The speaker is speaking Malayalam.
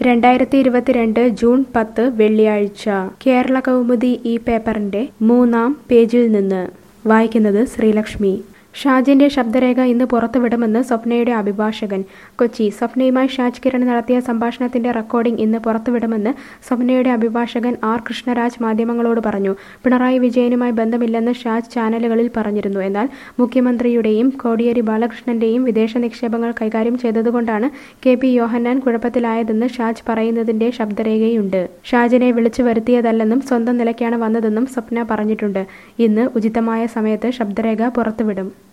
രണ്ടായിരത്തി ഇരുപത്തിരണ്ട് ജൂൺ പത്ത് വെള്ളിയാഴ്ച കേരള കൗമുദി ഈ പേപ്പറിന്റെ മൂന്നാം പേജിൽ നിന്ന് വായിക്കുന്നത് ശ്രീലക്ഷ്മി ഷാജിന്റെ ശബ്ദരേഖ ഇന്ന് പുറത്തുവിടുമെന്ന് സ്വപ്നയുടെ അഭിഭാഷകൻ കൊച്ചി സ്വപ്നയുമായി ഷാജ് കിരൺ നടത്തിയ സംഭാഷണത്തിന്റെ റെക്കോർഡിംഗ് ഇന്ന് പുറത്തുവിടുമെന്ന് സ്വപ്നയുടെ അഭിഭാഷകൻ ആർ കൃഷ്ണരാജ് മാധ്യമങ്ങളോട് പറഞ്ഞു പിണറായി വിജയനുമായി ബന്ധമില്ലെന്ന് ഷാജ് ചാനലുകളിൽ പറഞ്ഞിരുന്നു എന്നാൽ മുഖ്യമന്ത്രിയുടെയും കോടിയേരി ബാലകൃഷ്ണന്റെയും വിദേശ നിക്ഷേപങ്ങൾ കൈകാര്യം ചെയ്തതുകൊണ്ടാണ് കെ പി യോഹന്നാൻ കുഴപ്പത്തിലായതെന്ന് ഷാജ് പറയുന്നതിന്റെ ശബ്ദരേഖയുണ്ട് ഷാജിനെ വിളിച്ചു വരുത്തിയതല്ലെന്നും സ്വന്തം നിലയ്ക്കാണ് വന്നതെന്നും സ്വപ്ന പറഞ്ഞിട്ടുണ്ട് ഇന്ന് ഉചിതമായ സമയത്ത് ശബ്ദരേഖ പുറത്തുവിടും